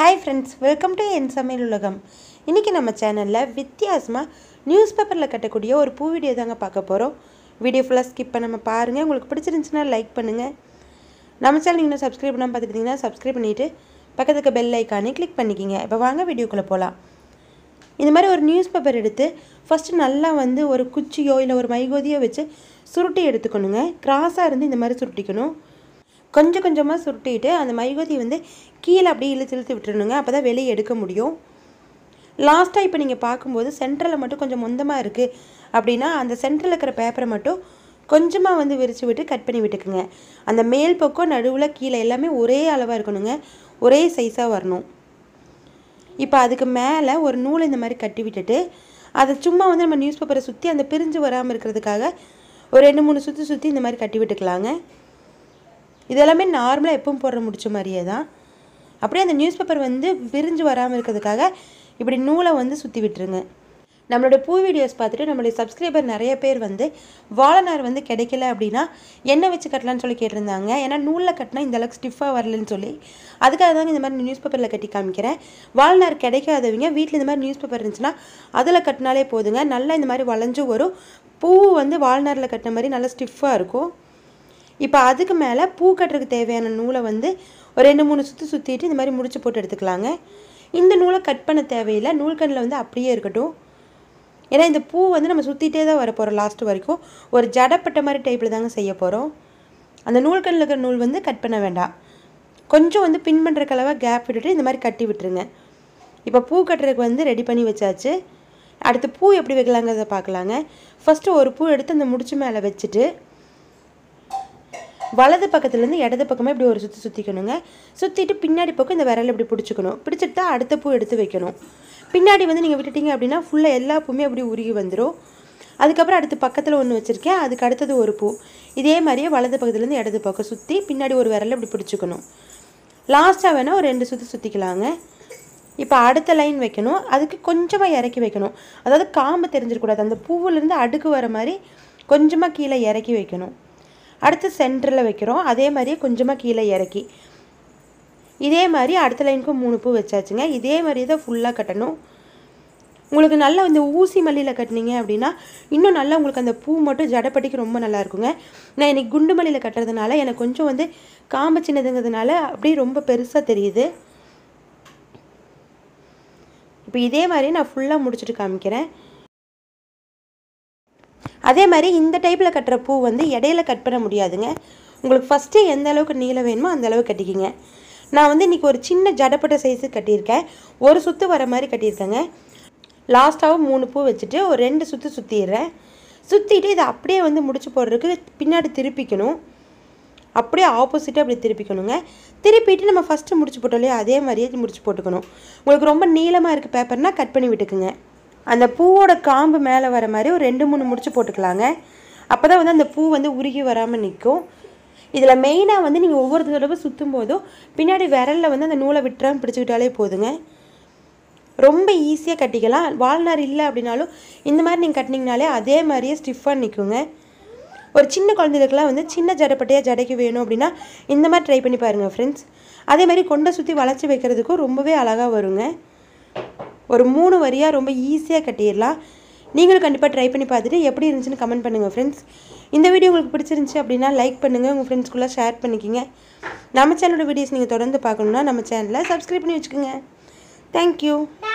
hi friends welcome to என் சமையல் உலகம் இன்றைக்கி நம்ம சேனலில் வித்தியாசமாக நியூஸ் பேப்பரில் கட்டக்கூடிய ஒரு பூ வீடியோ தாங்க பார்க்க போகிறோம் வீடியோ ஃபுல்லாக ஸ்கிப் பண்ணாமல் பாருங்கள் உங்களுக்கு பிடிச்சிருந்துச்சுன்னா லைக் பண்ணுங்கள் நம்ம சேனல் இன்னும் சப்ஸ்கிரைப் பண்ணாமல் பார்த்துக்கிட்டிங்கன்னா சப்ஸ்கிரைப் பண்ணிவிட்டு பக்கத்துக்கு பெல் ஐக்கானே கிளிக் பண்ணிக்கிங்க இப்போ வாங்க வீடியோக்குள்ளே போகலாம் இந்த மாதிரி ஒரு நியூஸ் பேப்பர் எடுத்து ஃபஸ்ட்டு நல்லா வந்து ஒரு குச்சியோ இல்லை ஒரு மைகோதியோ வச்சு சுருட்டி எடுத்துக்கணுங்க கிராஸாக இருந்து இந்த மாதிரி சுருட்டிக்கணும் கொஞ்சம் கொஞ்சமாக சுருட்டிட்டு அந்த மைகோதி வந்து கீழே அப்படியே இழுத்து இழுத்து விட்டுறணுங்க அப்போ தான் வெளியே எடுக்க முடியும் லாஸ்ட்டாக இப்போ நீங்கள் பார்க்கும்போது சென்டரில் மட்டும் கொஞ்சம் மொந்தமாக இருக்குது அப்படின்னா அந்த சென்டரில் இருக்கிற பேப்பரை மட்டும் கொஞ்சமாக வந்து விரித்து விட்டு கட் பண்ணி விட்டுக்குங்க அந்த மேல் பக்கம் நடுவில் கீழே எல்லாமே ஒரே அளவாக இருக்கணுங்க ஒரே சைஸாக வரணும் இப்போ அதுக்கு மேலே ஒரு நூல் இந்த மாதிரி கட்டி விட்டுட்டு அதை சும்மா வந்து நம்ம நியூஸ் பேப்பரை சுற்றி அந்த பிரிஞ்சு வராமல் இருக்கிறதுக்காக ஒரு ரெண்டு மூணு சுற்றி சுற்றி இந்த மாதிரி கட்டி விட்டுக்கலாங்க இது எல்லாமே நார்மலாக எப்பவும் போடுற முடிச்ச மாதிரியே தான் அப்படியே அந்த நியூஸ் பேப்பர் வந்து விரிஞ்சு வராமல் இருக்கிறதுக்காக இப்படி நூலை வந்து சுற்றி விட்டுருங்க நம்மளோட பூ வீடியோஸ் பார்த்துட்டு நம்மளுடைய சப்ஸ்கிரைபர் நிறைய பேர் வந்து வாழைநார் வந்து கிடைக்கல அப்படின்னா என்ன வச்சு கட்டலான்னு சொல்லி கேட்டிருந்தாங்க ஏன்னா நூலில் கட்டினா இந்த அளவுக்கு ஸ்டிஃபாக வரலன்னு சொல்லி அதுக்காக தாங்க இந்த மாதிரி நியூஸ் பேப்பரில் கட்டி காமிக்கிறேன் வாழைநார் கிடைக்காதவங்க வீட்டில் இந்த மாதிரி நியூஸ் பேப்பர் இருந்துச்சுன்னா அதில் கட்டினாலே போதுங்க நல்லா இந்த மாதிரி வளைஞ்சு வரும் பூ வந்து வாழைநாரில் கட்டின மாதிரி நல்லா ஸ்டிஃபாக இருக்கும் இப்போ அதுக்கு மேலே பூ கட்டுறதுக்கு தேவையான நூலை வந்து ஒரு ரெண்டு மூணு சுற்றி சுற்றிட்டு இந்த மாதிரி முடிச்சு போட்டு எடுத்துக்கலாங்க இந்த நூலை கட் பண்ண தேவையில்லை நூல்கண்ணில் வந்து அப்படியே இருக்கட்டும் ஏன்னா இந்த பூ வந்து நம்ம சுற்றிட்டே தான் வர போகிறோம் லாஸ்ட் வரைக்கும் ஒரு ஜடப்பட்ட மாதிரி டைப்பில் தாங்க செய்ய போகிறோம் அந்த நூல்கண்ணில் இருக்கிற நூல் வந்து கட் பண்ண வேண்டாம் கொஞ்சம் வந்து பின் பண்ணுற கலவை கேப் விட்டுட்டு இந்த மாதிரி கட்டி விட்டுருங்க இப்போ பூ கட்டுறதுக்கு வந்து ரெடி பண்ணி வச்சாச்சு அடுத்து பூ எப்படி வைக்கலாங்கிறத பார்க்கலாங்க ஃபஸ்ட்டு ஒரு பூ எடுத்து அந்த முடிச்சு மேலே வச்சுட்டு வலது பக்கத்துலேருந்து இடது பக்கமாக இப்படி ஒரு சுற்றி சுற்றிக்கணுங்க சுற்றிட்டு பின்னாடி பக்கம் இந்த விரல் இப்படி பிடிச்சிக்கணும் பிடிச்சிட்டு தான் அடுத்த பூ எடுத்து வைக்கணும் பின்னாடி வந்து நீங்கள் விட்டுட்டீங்க அப்படின்னா ஃபுல்லாக எல்லா பூவுமே அப்படி உருகி வந்துடும் அதுக்கப்புறம் அடுத்து பக்கத்தில் ஒன்று வச்சுருக்கேன் அதுக்கு அடுத்தது ஒரு பூ இதே மாதிரியே வலது பக்கத்துலேருந்து இடது பக்கம் சுற்றி பின்னாடி ஒரு விரல் இப்படி பிடிச்சிக்கணும் லாஸ்ட்டாக வேணால் ஒரு ரெண்டு சுற்றி சுற்றிக்கலாங்க இப்போ அடுத்த லைன் வைக்கணும் அதுக்கு கொஞ்சமாக இறக்கி வைக்கணும் அதாவது காம்பு தெரிஞ்சிடக்கூடாது அந்த பூவிலேருந்து அடுக்கு வர மாதிரி கொஞ்சமாக கீழே இறக்கி வைக்கணும் அடுத்து சென்டரில் வைக்கிறோம் அதே மாதிரியே கொஞ்சமாக கீழே இறக்கி இதே மாதிரி அடுத்த லைனுக்கு மூணு பூ வச்சாச்சுங்க இதே மாதிரி தான் ஃபுல்லாக கட்டணும் உங்களுக்கு நல்லா இந்த ஊசி மல்லியில் கட்டினீங்க அப்படின்னா இன்னும் நல்லா உங்களுக்கு அந்த பூ மட்டும் ஜடப்பட்டிக்கு ரொம்ப நல்லா இருக்குங்க நான் இன்னைக்கு குண்டு மல்லியில் கட்டுறதுனால எனக்கு கொஞ்சம் வந்து காம்பு சின்னதுங்கிறதுனால அப்படியே ரொம்ப பெருசாக தெரியுது இப்போ இதே மாதிரி நான் ஃபுல்லாக முடிச்சுட்டு காமிக்கிறேன் அதே மாதிரி இந்த டைப்பில் கட்டுற பூ வந்து இடையில கட் பண்ண முடியாதுங்க உங்களுக்கு ஃபஸ்ட்டு எந்த அளவுக்கு நீளம் வேணுமோ அந்த அளவுக்கு கட்டிக்கிங்க நான் வந்து இன்றைக்கி ஒரு சின்ன ஜடப்பட்ட சைஸு கட்டியிருக்கேன் ஒரு சுற்று வர மாதிரி கட்டியிருக்கேங்க லாஸ்ட்டாகவும் மூணு பூ வச்சுட்டு ஒரு ரெண்டு சுற்று சுற்றிடுறேன் சுற்றிட்டு இதை அப்படியே வந்து முடிச்சு போடுறதுக்கு பின்னாடி திருப்பிக்கணும் அப்படியே ஆப்போசிட்டாக அப்படி திருப்பிக்கணுங்க திருப்பிட்டு நம்ம ஃபஸ்ட்டு முடிச்சு போட்டோம் இல்லையா அதே மாதிரியே முடிச்சு போட்டுக்கணும் உங்களுக்கு ரொம்ப நீளமாக இருக்குது பேப்பர்னால் கட் பண்ணி விட்டுக்குங்க அந்த பூவோட காம்பு மேலே வர மாதிரி ஒரு ரெண்டு மூணு முடிச்சு போட்டுக்கலாங்க அப்போ தான் வந்து அந்த பூ வந்து உருகி வராமல் நிற்கும் இதில் மெயினாக வந்து நீங்கள் ஒவ்வொரு தடவை சுற்றும் போதும் பின்னாடி விரலில் வந்து அந்த நூலை விட்டுறாமல் பிடிச்சிக்கிட்டாலே போதுங்க ரொம்ப ஈஸியாக கட்டிக்கலாம் வாழ்நார் இல்லை அப்படின்னாலும் இந்த மாதிரி நீங்கள் கட்டினீங்கனாலே அதே மாதிரியே ஸ்டிஃபாக நிற்குங்க ஒரு சின்ன குழந்தைகளுக்குலாம் வந்து சின்ன ஜடப்பட்டையாக ஜடைக்கு வேணும் அப்படின்னா இந்த மாதிரி ட்ரை பண்ணி பாருங்கள் ஃப்ரெண்ட்ஸ் அதே மாதிரி கொண்டை சுற்றி வளைச்சி வைக்கிறதுக்கும் ரொம்பவே அழகாக வருங்க ஒரு மூணு வரியாக ரொம்ப ஈஸியாக கட்டிடலாம் நீங்களும் கண்டிப்பாக ட்ரை பண்ணி பார்த்துட்டு எப்படி இருந்துச்சுன்னு கமெண்ட் பண்ணுங்கள் ஃப்ரெண்ட்ஸ் இந்த வீடியோ உங்களுக்கு பிடிச்சிருந்துச்சி அப்படின்னா லைக் பண்ணுங்கள் உங்கள் ஃப்ரெண்ட்ஸ்குள்ளே ஷேர் பண்ணிக்கிங்க நம்ம சேனலோட வீடியோஸ் நீங்கள் தொடர்ந்து பார்க்கணுன்னா நம்ம சேனலை சப்ஸ்கிரைப் பண்ணி வச்சுக்கோங்க தேங்க்யூ